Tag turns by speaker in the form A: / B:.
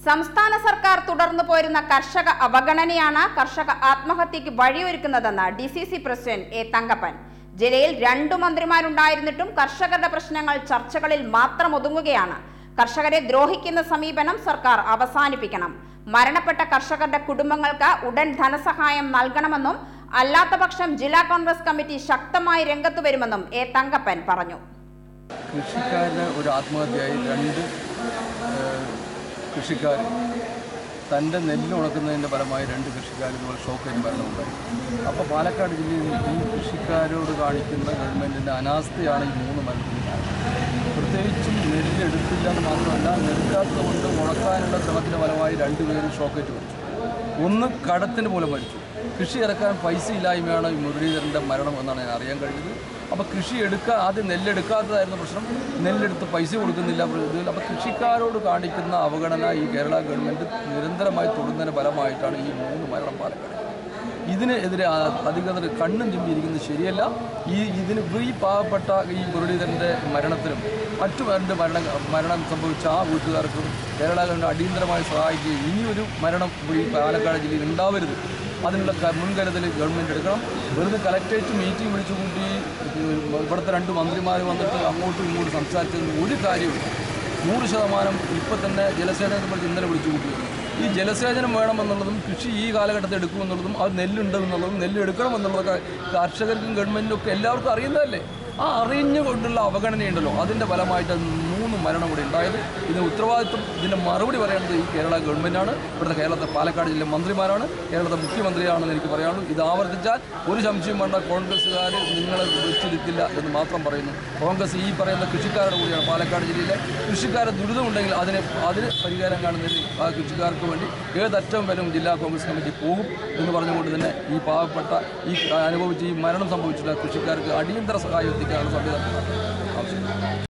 A: സംസ്ഥാന സർക്കാർ തുടർന്നു പോരുന്ന കർഷക അവഗണനയാണ് കർഷക ആത്മഹത്യക്ക് വഴിയൊരുക്കുന്നതെന്ന് D C C president A Thankappan ജില്ലയിൽ രണ്ടു മന്ത്രിമാരുണ്ടായിരുന്നിട്ടും കർഷകരുടെ പ്രശ്നങ്ങൾ ചർച്ചകളിൽ മാത്രം ഒതുങ്ങുകയാണ് കർഷകരെ ദ്രോഹിക്കുന്ന സമീപനം സർക്കാർ അവസാനിപ്പിക്കണം മരണപ്പെട്ട കർഷകരുടെ കുടുംബങ്ങൾക്ക് ഉടൻ ധനസഹായം നൽകണമെന്നും അല്ലാത്തപക്ഷം ജില്ലാ കോൺഗ്രസ് കമ്മിറ്റി ശക്തമായി രംഗത്തു വരുമെന്നും എ തങ്കപ്പൻ പറഞ്ഞു
B: കൃഷിക്കാരന് ഒരു ആത്മഹത്യയായി രണ്ട് കൃഷിക്കാർ തൻ്റെ നെല്ല് ഉണക്കുന്നതിൻ്റെ ഫലമായി രണ്ട് കൃഷിക്കാർ ഇതുപോലെ ഷോക്കേറ്റ് മരണമുണ്ടായി അപ്പോൾ പാലക്കാട് ജില്ലയിൽ ഈ കൃഷിക്കാരോട് കാണിക്കുന്ന ഗവൺമെൻറ്റിൻ്റെ അനാസ്ഥയാണ് ഈ മൂന്ന് മരണത്തിന് കാരണം. പ്രത്യേകിച്ചും നെല്ല് എടുത്തില്ല എന്ന് മാത്രമല്ല നെടുക്കാത്തത് കൊണ്ട് ഉണക്കാനുള്ള ശ്രമത്തിൻ്റെ ഫലമായി രണ്ടുപേരും ഷോക്കേറ്റ് മരിച്ചു ഒന്ന് കടത്തിന് മൂലം മരിച്ചു കൃഷി ഇറക്കാൻ പൈസ ഇല്ലായ്മയാണ് ഈ മുരളീധരൻ്റെ മരണം എന്നാണ് ഞാൻ അറിയാൻ കഴിഞ്ഞത് അപ്പോൾ കൃഷി എടുക്കാൻ ആദ്യം നെല്ലെടുക്കാത്തതായിരുന്നു പ്രശ്നം നെല്ലെടുത്ത് പൈസ കൊടുക്കുന്നില്ല ഇതിൽ അപ്പോൾ കൃഷിക്കാരോട് കാണിക്കുന്ന അവഗണന ഈ കേരള ഗവൺമെൻറ് നിരന്തരമായി തൊടുന്നതിന് ഫലമായിട്ടാണ് ഈ മൂന്ന് മരണം പാലക്കാട് ഇതിനെതിരെ ആ- അധികൃതർ കണ്ണും ചിമ്പിയിരിക്കുന്നത് ശരിയല്ല ഈ ഇതിന് ഈ പാവപ്പെട്ട ഈ മുരളീധരൻ്റെ മരണത്തിനും മറ്റു രണ്ട് മരണ മരണം സംഭവിച്ച ആ വീട്ടുകാർക്കും കേരള ഗവൺമെൻറ് അടിയന്തരമായി സഹായിക്കുകയും ഇനിയൊരു മരണം ഈ പാലക്കാട് ജില്ലയിൽ ഉണ്ടാവരുത് അതിനുള്ള ക- മുൻകരുതൽ ഗവൺമെൻറ് എടുക്കണം വെറുതെ കലക്ടറേറ്റ് മീറ്റിംഗ് വിളിച്ചു കൂട്ടി ഇവിടുത്തെ രണ്ട് മന്ത്രിമാർ വന്നിട്ട് അങ്ങോട്ടും ഇങ്ങോട്ടും സംസാരിച്ചതിന് ഒരു കാര്യമില്ല നൂറ് ശതമാനം ഇപ്പം തന്നെ ജലസേചനത്തെ കുറിച്ച് ഇന്നലെ വിളിച്ചു കൂട്ടിയിരുന്നു ഈ ജലസേചനം വേണമെന്നുള്ളതും കൃഷി ഈ കാലഘട്ടത്തിൽ എടുക്കുമെന്നുള്ളതും അത് നെല്ലുണ്ടെന്നുള്ളതും നെല്ല് എടുക്കണമെന്നുള്ളതൊക്കെ കർഷകർക്കും ഗവൺമെൻറ്റിനും ഒക്കെ എല്ലാവർക്കും അറിയുന്നതല്ലേ ആ അറിഞ്ഞുകൊണ്ടുള്ള അവഗണനയുണ്ടല്ലോ അതിൻ്റെ ഫലമായിട്ട് മൂന്ന് മരണം കൂടി ഉണ്ടായത് ഇതിന് ഉത്തരവാദിത്വം ഇതിൻ്റെ മറുപടി പറയേണ്ടത് ഈ കേരള ഗവൺമെൻറ്റാണ് ഇവിടുത്തെ കേരളത്തെ പാലക്കാട് ജില്ല മന്ത്രിമാരാണ് കേരളത്തെ മുഖ്യമന്ത്രിയാണെന്ന് എനിക്ക് പറയാനുള്ളൂ ഇത് ആവർത്തിച്ചാൽ ഒരു സംശയം വേണ്ട കോൺഗ്രസ്സുകാർ നിങ്ങളെ വെച്ചിരിക്കില്ല എന്ന് മാത്രം പറയുന്നു കോൺഗ്രസ് ഈ പറയുന്ന കൃഷിക്കാരുടെ കൂടിയാണ് പാലക്കാട് ജില്ലയിലെ കൃഷിക്കാരെ ദുരിതമുണ്ടെങ്കിൽ അതിന് അതിന് പരിഹാരം കാണുന്നതിന് ആ കൃഷിക്കാർക്ക് വേണ്ടി ഏതറ്റം വരും ജില്ലാ കോൺഗ്രസ് കമ്മിറ്റി പോകും എന്ന് പറഞ്ഞുകൊണ്ട് തന്നെ ഈ പാവപ്പെട്ട ഈ അനുഭവിച്ച് ഈ മരണം സംഭവിച്ചിട്ടുള്ള കൃഷിക്കാർക്ക് അടിയന്തര സഹായം എത്തിക്കാനുള്ള സംവിധാനം ആവശ്യം